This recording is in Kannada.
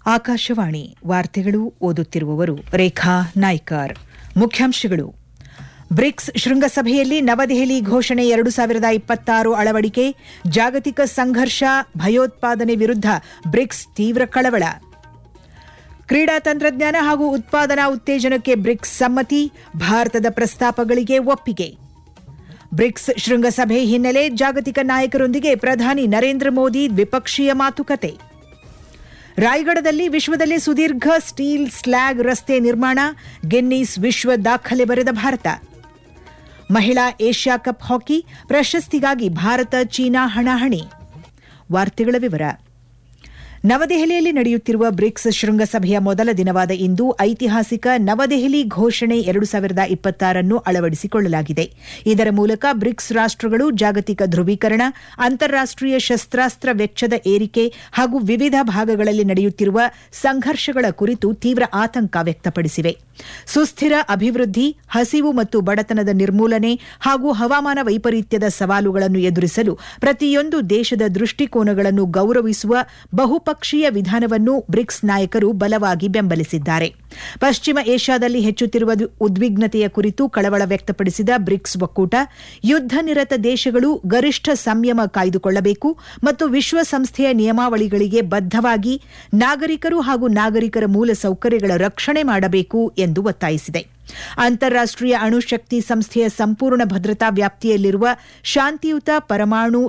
ಆಕಾಶವಾಣಿ ವಾರ್ತೆಗಳು ಓದುತ್ತಿರುವವರು ರೇಖಾ ನಾಯ್ಕರ್ ಮುಖ್ಯಾಂಶಗಳು ಬ್ರಿಕ್ಸ್ ಶೃಂಗಸಭೆಯಲ್ಲಿ ನವದೆಹಲಿ ಘೋಷಣೆ ಎರಡು ಸಾವಿರದ ಇಪ್ಪತ್ತಾರು ಅಳವಡಿಕೆ ಜಾಗತಿಕ ಸಂಘರ್ಷ ಭಯೋತ್ಪಾದನೆ ವಿರುದ್ಧ ಬ್ರಿಕ್ಸ್ ತೀವ್ರ ಕಳವಳ ಕ್ರೀಡಾ ತಂತ್ರಜ್ಞಾನ ಹಾಗೂ ಉತ್ಪಾದನಾ ಉತ್ತೇಜನಕ್ಕೆ ಬ್ರಿಕ್ಸ್ ಸಮ್ಮತಿ ಭಾರತದ ಪ್ರಸ್ತಾಪಗಳಿಗೆ ಒಪ್ಪಿಗೆ ಬ್ರಿಕ್ಸ್ ಶೃಂಗಸಭೆ ಹಿನ್ನೆಲೆ ಜಾಗತಿಕ ನಾಯಕರೊಂದಿಗೆ ಪ್ರಧಾನಿ ನರೇಂದ್ರ ಮೋದಿ ದ್ವಿಪಕ್ಷೀಯ ಮಾತುಕತೆ ರಾಯಗಢದಲ್ಲಿ ವಿಶ್ವದಲ್ಲೇ ಸುದೀರ್ಘ ಸ್ಟೀಲ್ ಸ್ಲ್ಯಾಗ್ ರಸ್ತೆ ನಿರ್ಮಾಣ ಗಿನ್ನೀಸ್ ವಿಶ್ವ ದಾಖಲೆ ಬರೆದ ಭಾರತ ಮಹಿಳಾ ಏಷ್ಯಾ ಕಪ್ ಹಾಕಿ ಪ್ರಶಸ್ತಿಗಾಗಿ ಭಾರತ ಚೀನಾ ಹಣಾಹಣಿ ವಾರ್ತೆಗಳ ವಿವರ ನವದೆಹಲಿಯಲ್ಲಿ ನಡೆಯುತ್ತಿರುವ ಬ್ರಿಕ್ಸ್ ಶೃಂಗಸಭೆಯ ಮೊದಲ ದಿನವಾದ ಇಂದು ಐತಿಹಾಸಿಕ ನವದೆಹಲಿ ಘೋಷಣೆ ಎರಡು ಸಾವಿರದ ಇಪ್ಪತ್ತಾರನ್ನು ಅಳವಡಿಸಿಕೊಳ್ಳಲಾಗಿದೆ ಇದರ ಮೂಲಕ ಬ್ರಿಕ್ಸ್ ರಾಷ್ಟಗಳು ಜಾಗತಿಕ ಧ್ರುವೀಕರಣ ಅಂತಾರಾಷ್ಟೀಯ ಶಸ್ತ್ರಾಸ್ತ್ರ ವೆಚ್ಚದ ಏರಿಕೆ ಹಾಗೂ ವಿವಿಧ ಭಾಗಗಳಲ್ಲಿ ನಡೆಯುತ್ತಿರುವ ಸಂಘರ್ಷಗಳ ಕುರಿತು ತೀವ್ರ ಆತಂಕ ವ್ಯಕ್ತಪಡಿಸಿವೆ ಸುಸ್ಥಿರ ಅಭಿವೃದ್ಧಿ ಹಸಿವು ಮತ್ತು ಬಡತನದ ನಿರ್ಮೂಲನೆ ಹಾಗೂ ಹವಾಮಾನ ವೈಪರೀತ್ಯದ ಸವಾಲುಗಳನ್ನು ಎದುರಿಸಲು ಪ್ರತಿಯೊಂದು ದೇಶದ ದೃಷ್ಟಿಕೋನಗಳನ್ನು ಗೌರವಿಸುವ ಬಹುಪಕ್ಷೀಯ ವಿಧಾನವನ್ನು ಬ್ರಿಕ್ಸ್ ನಾಯಕರು ಬಲವಾಗಿ ಬೆಂಬಲಿಸಿದ್ದಾರೆ ಪಶ್ಚಿಮ ಏಷ್ಯಾದಲ್ಲಿ ಹೆಚ್ಚುತ್ತಿರುವ ಉದ್ವಿಗ್ನತೆಯ ಕುರಿತು ಕಳವಳ ವ್ಯಕ್ತಪಡಿಸಿದ ಬ್ರಿಕ್ಸ್ ಒಕ್ಕೂಟ ಯುದ್ಧ ನಿರತ ದೇಶಗಳು ಗರಿಷ್ಠ ಸಂಯಮ ಕಾಯ್ದುಕೊಳ್ಳಬೇಕು ಮತ್ತು ವಿಶ್ವಸಂಸ್ಥೆಯ ನಿಯಮಾವಳಿಗಳಿಗೆ ಬದ್ಧವಾಗಿ ನಾಗರಿಕರು ಹಾಗೂ ನಾಗರಿಕರ ಮೂಲಸೌಕರ್ಯಗಳ ರಕ್ಷಣೆ ಮಾಡಬೇಕು ಎಂದು ಒತ್ತಾಯಿಸಿದೆ ಅಂತಾರಾಷ್ಟೀಯ ಅಣುಶಕ್ತಿ ಸಂಸ್ಥೆಯ ಸಂಪೂರ್ಣ ಭದ್ರತಾ ವ್ಯಾಪ್ತಿಯಲ್ಲಿರುವ ಶಾಂತಿಯುತ ಪರಮಾಣು